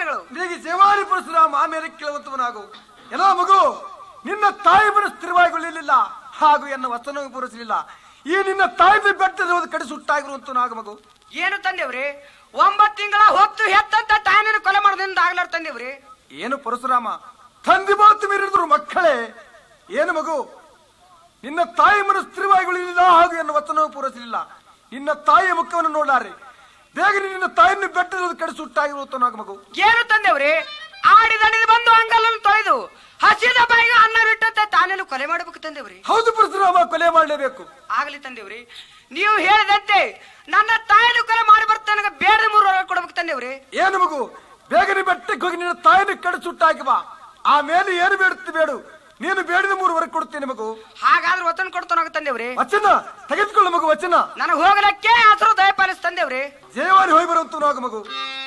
ವಂದನೆಗಳು ನಿನಗೆ ಜೇವಾರಿ ಪರಶುರಾಮ ಆಮೇಲೆ ಕೇಳುವಂತವನಾಗು ಎಲ್ಲ ಮಗು ನಿನ್ನ ತಾಯಿ ಮನಸ್ಸು ಸ್ಥಿರವಾಗಿರಲಿಲ್ಲ ಹಾಗೂ ಎನ್ನ ವಚನವು ಪೂರೈಸಲಿಲ್ಲ ಈ ನಿನ್ನ ತಾಯಿ ಬೆಟ್ಟದ ಕಡೆ ಸುಟ್ಟಾಗಿರುವಂತನಾಗ ಮಗು ಏನು ತಂದೇವ್ರಿ ಒಂಬತ್ ತಿಂಗಳ ಹೊತ್ತು ಹೆತ್ತಂತ ತಾಯಿನ ಕೊಲೆ ಮಾಡೋದ್ರಿಂದ ಆಗ್ಲಾರ ತಂದೇವ್ರಿ ಏನು ಪರಶುರಾಮ ತಂದೆ ಮಾತು ಮೀರಿದ್ರು ಮಕ್ಕಳೇ ಏನು ಮಗು ನಿನ್ನ ತಾಯಿ ಮನಸ್ಸು ಸ್ಥಿರವಾಗಿರಲಿಲ್ಲ ಹಾಗೂ ಎನ್ನ ವಚನವು ಪೂರೈಸಲಿಲ್ಲ ನಿನ್ನ ತಾಯಿಯ ಮುಖವನ್ನು ನೋಡಾರೆ ಬೇಗನೆ ನಿನ್ನ ತಾಯಿಯನ್ನು ಬೆಟ್ಟದ ಕಡೆ ಸುಟ್ಟಾಗಿರುವಂತನಾಗ ಮಗು ಏನು ತಂದೇವ್ರಿ ಆಡಿದಣಿದ ಬಂದು ಅಂಗಲನ್ನು ತೊಳೆದು ಹಸಿದ ಬಾಯಿಗೆ ಅನ್ನ ಬಿಟ್ಟಂತೆ ತಾನೇನು ಕೊಲೆ ಮಾಡಬೇಕು ತಂದೇವ್ರಿ ಹೌದು ಪರಶುರಾಮ ಕೊಲೆ ಮಾಡಲೇಬೇಕು ಆಗ್ಲಿ ತಂದೇವ್ರಿ ನೀವು ಹೇಳಿದಂತೆ ನನ್ನ ತಾಯಿನ ಕೊಲೆ ಮಾಡಿ ಬರ್ತಾನೆ ಬೇಡ ಮೂರು ವರ ಕೊಡ್ಬೇಕು ತಂದೇವ್ರಿ ಏನು ಮಗು ಬೇಗನೆ ಬೆಟ್ಟಕ್ಕೆ ಹೋಗಿ ನಿನ್ನ ತಾಯಿನ ಕಡೆ ಸುಟ್ಟಾಕಿ ಬಾ ಆಮೇಲೆ ಏನು ಬೇಡುತ್ತೆ ಬೇಡು ನೀನು ಬೇಡಿದ ಮೂರುವರೆಗೆ ಕೊಡ್ತೀನಿ ಮಗು ಹಾಗಾದ್ರೆ ವತನ ಕೊಡ್ತಾನ ತಂದೇವ್ರಿ ವಚನ ತೆಗೆದುಕೊಳ್ಳು ಮಗು ವಚನ ನನಗೆ ಹೋಗಲಕ್ಕೆ ಹಸಿರು ದಯಪಾಲಿಸ್ ತಂದೇವ್ರಿ ಜಯವಾರಿ ಹೋಗಿ ಬರುವಂತ ಮಗು